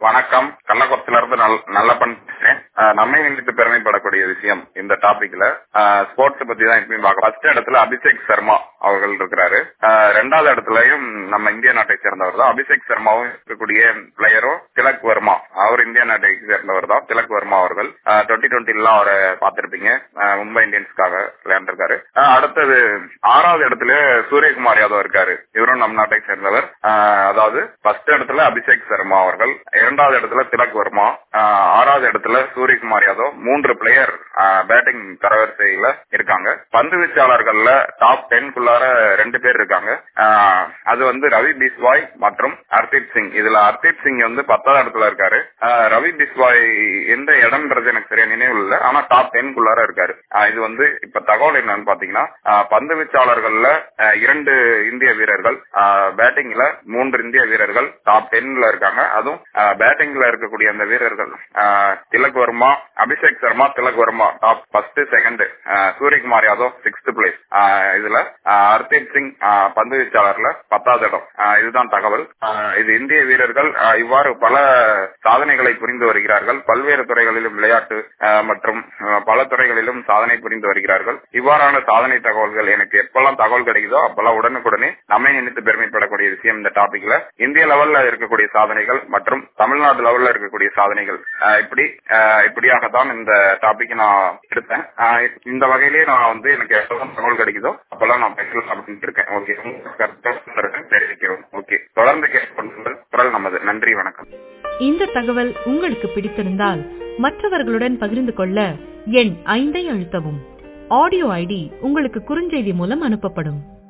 வணக்கம் கள்ளக்குளத்துல இருந்து நல் நல்ல பேசுறேன் அஹ் நம்மை நினைத்து பெருமைப்படக்கூடிய விஷயம் இந்த டாபிக்ல ஸ்போர்ட்ஸ் பத்தி தான் எப்பயும் பார்க்க ஃபர்ஸ்ட் இடத்துல அபிஷேக் சர்மா அவர்கள் இருக்கிறாரு அஹ் ரெண்டாவது இடத்துலயும் நம்ம இந்திய நாட்டை சேர்ந்தவர் தான் அபிஷேக் சர்மாவும் இருக்கக்கூடிய பிளேயரும் திலக் வர்மா அவர் இந்திய நாட்டை சேர்ந்தவர் தான் திலக் வர்மா அவர்கள் டுவெண்ட்டி டுவெண்ட்டிலாம் அவரை பார்த்திருப்பீங்க அஹ் மும்பை இந்தியன்ஸ்க்காக விளையாண்டுருக்காரு அஹ் அடுத்தது ஆறாவது இடத்துல சூரியகுமார் யாதவ் இருக்காரு இவரும் நம் நாட்டை சேர்ந்தவர் அஹ் அதாவது ஃபர்ஸ்ட் இடத்துல அபிஷேக் சர்மா அவர்கள் இரண்டாவது இடத்துல திலக் வர்மா அஹ் ஆறாவது இடத்துல சூரியகுமார் யாதவ் மூன்று பிளேயர் பேட்டிங் தரவரிசையில இருக்காங்க பந்து வீச்சாளர்கள்ல டாப் டென்குள்ளார ரெண்டு பேர் இருக்காங்க அஹ் அது வந்து ரவி பிஸ்வாய் மற்றும் ஹர்தீப் சிங் இதுல ஹர்தீப் சிங் வந்து பத்தாவது இடத்துல இருக்காரு அஹ் ரவி பிஸ்வாய் எந்த இடம்ன்றது எனக்கு சரியா நினைவு இல்ல ஆனா டாப் டென்குள்ளார இருக்காரு அஹ் இது வந்து இப்ப தகவல் என்னன்னு பாத்தீங்கன்னா அஹ் பந்து வீச்சாளர்கள்ல அஹ் இரண்டு இந்திய வீரர்கள் பேட்டிங்ல மூன்று இந்திய வீரர்கள் டாப் டென்ல இருக்காங்க அதுவும் பேட்டிங்ல இருக்கக்கூடிய அந்த வீரர்கள் அஹ் Tilak Varma Abhishek Sharma Tilak Varma top first second Suryakumar Yadav sixth place இதுல அஹ் ஹர்தீப் சிங் அஹ் பந்து வீச்சாளர்ல பத்தாவது இடம் அஹ் இதுதான் தகவல் அஹ் இது இந்திய வீரர்கள் அஹ் இவ்வாறு பல சாதனைகளை புரிந்து வருகிறார்கள் பல்வேறு துறைகளிலும் விளையாட்டு அஹ் மற்றும் அஹ் பல துறைகளிலும் சாதனை புரிந்து வருகிறார்கள் இவ்வாறான சாதனை தகவல்கள் எனக்கு எப்பெல்லாம் தகவல் கிடைக்குதோ அப்பெல்லாம் உடனுக்குடனே நம்மை நினைத்து பெருமைப்படக்கூடிய விஷயம் இந்த டாபிக்ல இந்திய லெவல்ல இருக்கக்கூடிய சாதனைகள் மற்றும் தமிழ்நாடு லெவல்ல இருக்கக்கூடிய சாதனைகள் அஹ் இப்படி அஹ் இப்படியாகத்தான் இந்த டாபிக் நான் எடுத்தேன் அஹ் இந்த வகையிலேயே நான் வந்து எனக்கு எப்பெல்லாம் தகவல் கிடைக்குதோ அப்பெல்லாம் நான் பேசலாம் அப்படின்னு இருக்கேன் ஓகே தெரிவிக்கிறோம் ஓகே தொடர்ந்து கேட்கொண்டு குரல் நமது நன்றி வணக்கம் இந்த தகவல் உங்களுக்கு பிடித்திருந்தால் மற்றவர்களுடன் பகிர்ந்து கொள்ள எண் ஐந்தை அழுத்தவும் ஆடியோ ஐடி உங்களுக்கு குறுஞ்செய்தி மூலம் அனுப்பப்படும்